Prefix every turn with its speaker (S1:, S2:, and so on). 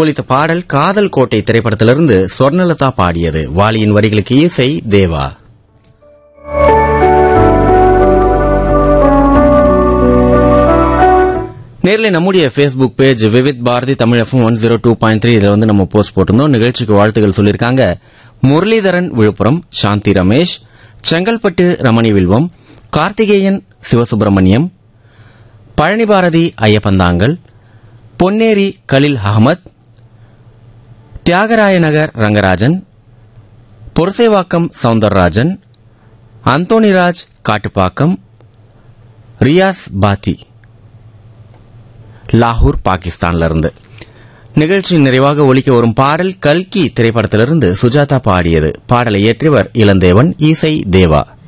S1: ஒலித்த பாடல் காதல் கோட்டை திரைப்படத்திலிருந்து ஸ்வர்ணலதா பாடியது வாலியின் வரிகளுக்கு இசை தேவா நேரில் நம்முடைய Facebook page Vividh Bharati Tamil FM one zero two point three இதில் வந்து நம்ம போஸ்ட் போட்டிருந்தோம் நிகழ்ச்சிக்கு வாழ்த்துக்கள் சொல்லியிருக்காங்க முரளிதரன் விழுப்புரம் சாந்தி ரமேஷ் செங்கல்பட்டு ரமணி வில்வம் கார்த்திகேயன் சிவசுப்பிரமணியம் பழனி பாரதி ஐயப்பந்தாங்கல் பொன்னேரி கலில் அகமத் தியாகராய நகர் ரங்கராஜன் பொருசைவாக்கம் சவுந்தரராஜன் அந்தோணிராஜ் காட்டுப்பாக்கம் ரியாஸ் பாத்தி லாகூர் பாகிஸ்தான்ல இருந்து நிகழ்ச்சி நிறைவாக ஒலிக்க வரும் பாடல் கல்கி திரைப்படத்திலிருந்து சுஜாதா பாடியது பாடலை இயற்றியவர் இளந்தேவன் இசை தேவா